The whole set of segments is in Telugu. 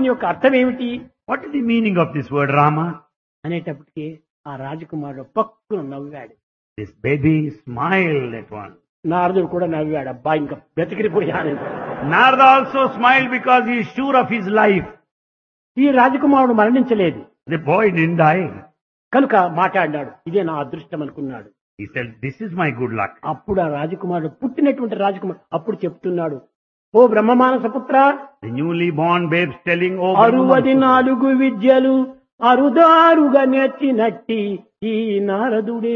దీని యొక్క అర్థం ఏమిటి What is the meaning of this word Rama? అనేటప్పటికి ఆ రాజకుమారుడు పక్కున నవ్వాడు This baby smiled at once. నారదుడు కూడా నవ్వాడు అబ్బా ఇంకా బ్రతికిరిపోయాను Narada also smiled because he is sure of his life. ఈ రాజకుమారుడు మరణించలేదు The boy didn't die. కనుక మాట్లాడినాడు ఇదే నా అదృష్టం అనుకున్నాడు He said, this is my good luck. అప్పుడు ఆ రాజకుమారుడు పుట్టినటువంటి రాజకుమారుడు అప్పుడు చెప్తున్నాడు ఓ బ్రహ్మమానస పుత్ర The newly born babes telling, oh, అరువది Brahma, నాలుగు విద్యలు అరుదారుగా నేర్చినట్టి ఈ నారదుడే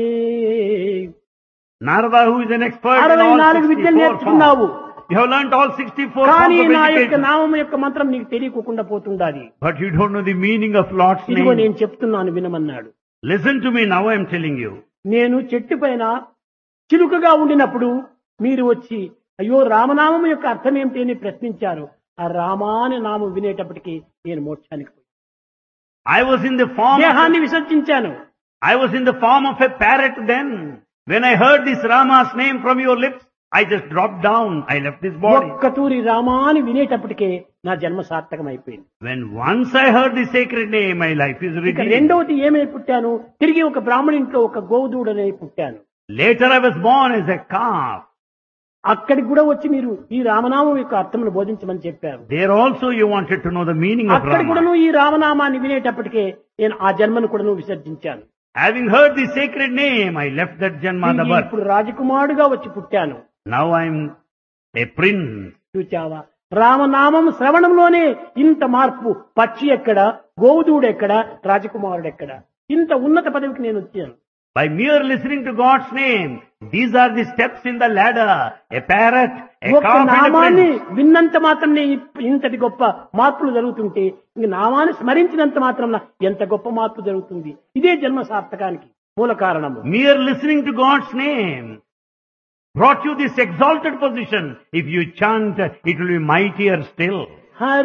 Narada, who is an expert in అరవై all నాలుగు విద్యలు 64 నేర్చుకున్నావు forms. You have learnt all 64 కానీ forms of నా యొక్క education. నామం యొక్క మంత్రం నీకు తెలియకుండా పోతుండాలి But you don't know the meaning of Lord's ఇదిగో name. నేను చెప్తున్నాను వినమన్నాడు Listen to me now, I am telling you. నేను చెట్టు పైన చిలుకగా ఉండినప్పుడు మీరు వచ్చి అయ్యో రామనామం యొక్క అర్థం ఏమిటి అని ప్రశ్నించారు ఆ రామా అనే నామం వినేటప్పటికి నేను మోక్షానికి పోయాను. I was in the form of, దేహాన్ని విసర్జించాను I was in the form of a parrot then. When I heard this Rama's name from your lips, I just dropped down. I left this body. ఒక్క తూరి రామా అని వినేటప్పటికే నా జన్మ సార్థకం అయిపోయింది When once I heard the sacred name, my life is ఇక redeemed. రెండవది ఏమై పుట్టాను తిరిగి ఒక బ్రాహ్మణ ఇంట్లో ఒక గోవుదూడనై పుట్టాను Later I was born as a calf. అక్కడికి కూడా వచ్చి మీరు ఈ రామనామం యొక్క అర్థమును బోధించమని చెప్పారు There also you wanted to know the meaning of అక్కడ Rama. కూడాను ఈ రామనామాన్ని వినేటప్పటికే నేను ఆ జన్మను కూడాను విసర్జించాను Having heard the sacred name, I left that Janma, the తిరిగి birth. ఇప్పుడు రాజకుమారుడుగా వచ్చి పుట్టాను Now I'm a prince. చూచావా రామనామం శ్రవణంలోనే ఇంత మార్పు పక్షి ఎక్కడ గోవుదూడు ఎక్కడ రాజకుమారుడు ఎక్కడ ఇంత ఉన్నత పదవికి నేను వచ్చాను By mere listening to God's name, these are the steps in the ladder. A parrot, a ఒక్క calf and a నామాన్ని prince. విన్నంత మాత్రమే ఇప్- ఇంతటి గొప్ప మార్పులు జరుగుతుంటే ఇంక నామాన్ని స్మరించినంత మాత్రం ఎంత గొప్ప మార్పు జరుగుతుంది ఇదే జన్మ సార్థకానికి మూల కారణము Mere listening to God's name brought you this exalted position. If you chant, it will be mightier still. Hari